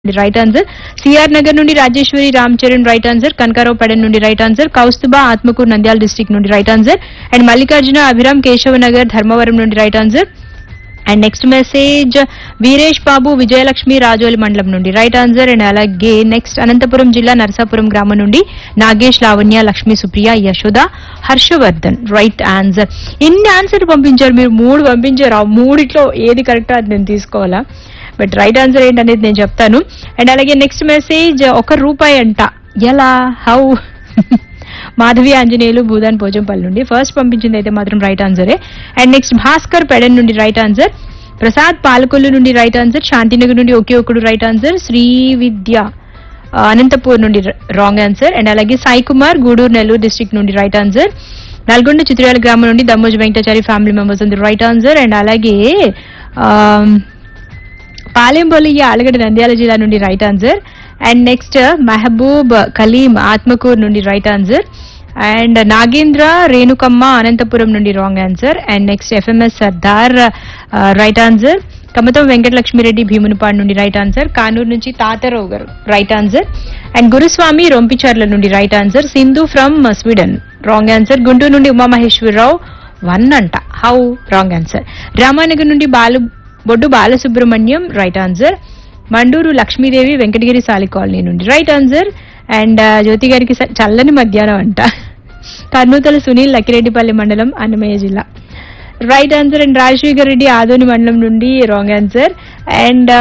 right answer CR Nagar నుండి Rajeswari Ram Charan right answer Kanakarao Pedana నుండి right answer Kaustubha Atmakuru Nandyal district నుండి right answer and Mallikarjuna Abhiram Keshava Nagar Dharmavaram నుండి right answer and next message Veeresh Babu Vijayalakshmi Rajoli మండలం నుండి రైట్ ఆన్సర్ అండ్ అలాగే నెక్స్ట్ అనంతపురం జిల్లా నరసాపురం గ్రామం నుండి నాగేష్ లావణ్య లక్ష్మి సుప్రియ యశోద హర్షవర్ధన్ రైట్ ఆన్సర్ ఇన్ని ఆన్సర్ పంపించారు మీరు మూడు పంపించారు ఆ మూడిట్లో ఏది కరెక్ట్ అది నేను తీసుకోవాలా బట్ రైట్ ఆన్సర్ ఏంటనేది నేను చెప్తాను అండ్ అలాగే నెక్స్ట్ మెసేజ్ ఒక రూపాయి అంట ఎలా హౌ మాధవి ఆంజనేయులు భూదాన్ పోజంపల్లి నుండి ఫస్ట్ పంపించింది అయితే మాత్రం రైట్ ఆన్సరే అండ్ నెక్స్ట్ భాస్కర్ పెడన్ నుండి రైట్ ఆన్సర్ ప్రసాద్ పాలకొల్లు నుండి రైట్ ఆన్సర్ శాంతినగర్ నుండి ఒకే ఒకడు రైట్ ఆన్సర్ శ్రీ విద్య ఆ, అనంతపూర్ నుండి రాంగ్ ఆన్సర్ అండ్ అలాగే సాయి కుమార్ గూడూరు నెల్లూరు డిస్ట్రిక్ట్ నుండి రైట్ ఆన్సర్ నల్గొండ చిత్రాల గ్రామం నుండి దమ్మోజు వెంకటాచారి ఫ్యామిలీ మెంబర్స్ ఉంది రైట్ ఆన్సర్ అండ్ అలాగే ఆమ్, పాలెంబొలియ ఆలగడ్డ నంద్యాల జిల్లా నుండి right answer and next Mahboob Kaleem Atmakur నుండి right answer and Nagendra Renukamma Anantapur నుండి wrong answer and next FMS Sardar right answer Kamatam Venkatalakshmireddy Bhimunipadu నుండి రైట్ ఆన్సర్ కానూరు నుంచి Tatarao garu right answer and Guruswamy Rompicherla నుండి right answer Sindhu from Sweden wrong answer Guntur నుండి ఉమామహేశ్వరరావు వన్ అంట హౌ రాంగ్ ఆన్సర్ రామానగర్ నుండి Balu Boddu Balasubrahmanyam right answer Manduru Lakshmidevi Venkatagiri Sali colony నుండి right answer and జ్యోతి గారికి స- చల్లని మధ్యాహ్నం అంట కర్నూతల సునీల్ లక్కిరెడ్డిపల్లి మండలం అన్నమయ్య జిల్లా right answer and Rajasekhar Reddy Adoni మండలం నుండి రాంగ్ ఆన్సర్ అండ్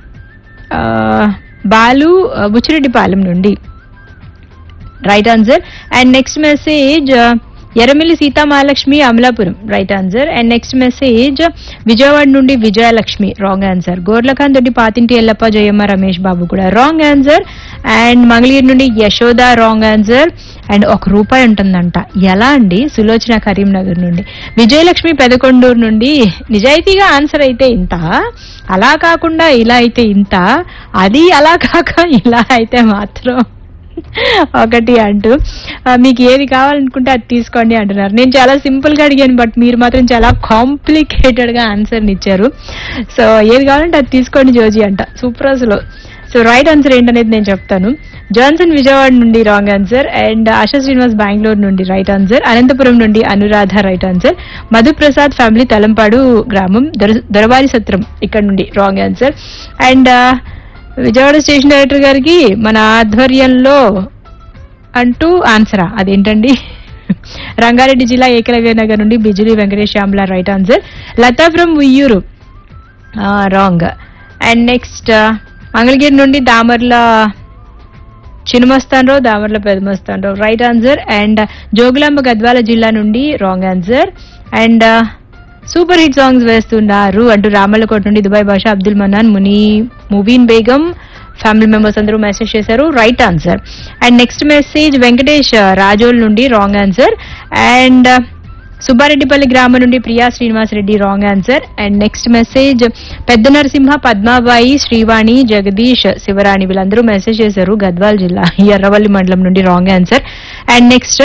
బాలు ఆ, బుచ్చిరెడ్డిపాలెం నుండి right answer and next message Erramilli Seethamahalakshmi Amalapuram right answer and next message Vijayawada నుండి విజయలక్ష్మి రాంగ్ ఆన్సర్ గోర్లఖాన్ తోటి పాతింటి ఎల్లప్ప జయమ్మ రమేష్ బాబు కూడా రాంగ్ ఆన్సర్ అండ్ మంగళగిరి నుండి యశోద రాంగ్ ఆన్సర్ అండ్ ఒక రూపాయి ఉంటుందంట ఎలా అండి సులోచన కరీంనగర్ నుండి విజయలక్ష్మి పెదకొండూరు నుండి నిజాయితీగా ఆన్సర్ అయితే ఇంత అలా కాకుండా ఇలా అయితే ఇంత అది అలా కాక ఇలా అయితే మాత్రం ఒకటి అంటూ ఆ, మీకు ఏది కావాలనుకుంటే అది తీసుకోండి అంటున్నారు నేను చాలా సింపుల్ గా అడిగాను బట్ మీరు మాత్రం చాలా కాంప్లికేటెడ్ గా ఆన్సర్ ఇచ్చారు సో ఏది కావాలంటే అది తీసుకోండి జోజీ అంట సూపర్ అసలు సో రైట్ ఆన్సర్ ఏంటనేది నేను చెప్తాను జాన్సన్ విజయవాడ నుండి wrong answer and Asha Srinivas Bengaluru నుండి రైట్ ఆన్సర్ అనంతపురం నుండి Anuradha right answer Madhuprasad family Talampadu గ్రామం దొర- దొరవారి సత్రం ఇక్కడ నుండి wrong answer and Vijayawada station director గారికి మన ఆధ్వర్యంలో అంటూ ఆన్సరా అదేంటండి రంగారెడ్డి జిల్లా ఏకలవ్య నగర్ నుండి Bijili Venkatesh Shyamala right answer Latha from Uyyuru wrong and next Mangalagiri నుండి Damarla Chinnamastanarao Damarla Pedamastanarao right answer and Jogulamba Gadwal జిల్లా నుండి wrong answer and super hit songs వేస్తున్నారు అంటూ రామల్లకోట నుండి Dubai Basha Abdul Mannan Muni Mubeen Begum family members అందరూ మెసేజ్ చేశారు right answer and next message Venkatesh Rajole నుండి రాంగ్ ఆన్సర్ అండ్ సుబ్బారెడ్డిపల్లి గ్రామం నుండి Priya Srinivas Reddy wrong answer and next message పెద్ద నరసింహ పద్మాబాయి శ్రీవాణి జగదీష్ శివరాణి వీళ్ళందరూ మెసేజ్ చేశారు గద్వాల్ జిల్లా ఎర్రవల్లి మండలం నుండి రాంగ్ ఆన్సర్ అండ్ నెక్స్ట్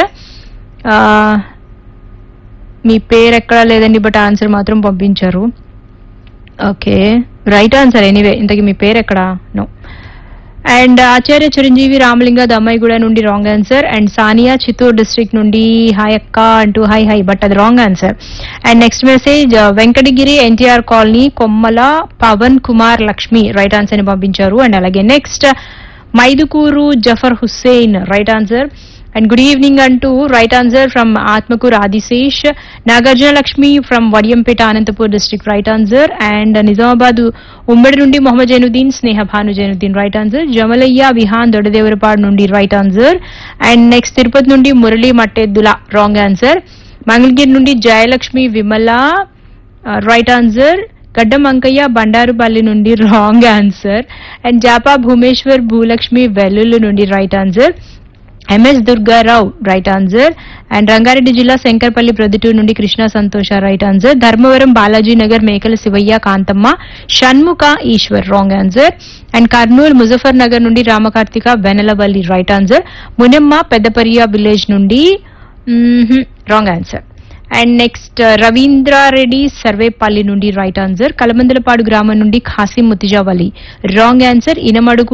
మీ పేరు ఎక్కడా లేదండి బట్ ఆన్సర్ మాత్రం పంపించారు ఓకే రైట్ ఆన్సర్ ఎనీవే ఇంతకీ మీ పేరు ఎక్కడా నో అండ్ ఆచార్య చిరంజీవి రామలింగ దమ్మాయిగూడ నుండి wrong answer and Sania Chittoor district నుండి హాయ్ అక్క అంటూ హై హై బట్ అది wrong answer and next message Venkatagiri NTR colony Kommala Pawan Kumar Lakshmi right answer ని పంపించారు అండ్ అలాగే next Mydukur Jafar Hussain right answer and good evening అంటూ right answer from Atmakur Adishesh Nagarjuna Lakshmi from Vadiyampeta Anantapur district right answer and Nizamabad ఉమ్మడి నుండి మొహమ్మద్ జైనుద్దీన్ స్నేహ భాను జైనుద్దీన్ రైట్ ఆన్సర్ జమలయ్య విహాన్ దొడదేవరపాడు నుండి right answer and next Tirupati నుండి Murali Matteddula wrong answer Mangalagiri నుండి Jayalakshmi Vimala right answer Gaddam Ankaiah Bandarupalli నుండి wrong answer and Japa Bhumeshwar Bhulakshmi Vellulla నుండి right answer MS Durgarao right answer and Rangareddy జిల్లా శంకర్పల్లి ప్రొద్దుటూరు నుండి Krishna Santosha right answer Dharmavaram Balaji Nagar Mekala Sivaiah Kanthamma Shanmukha Eshwar wrong answer and Kurnool Muzaffar Nagar నుండి Ramakarthika Venalavalli right answer Munemma Peddapariya village నుండి wrong answer and next Ravindrareddy Sarvepalli నుండి రైట్ ఆన్సర్ కలమందలపాడు గ్రామం నుండి ఖాసిం ముతిజావలి రాంగ్ ఆన్సర్ ఇనమడుగు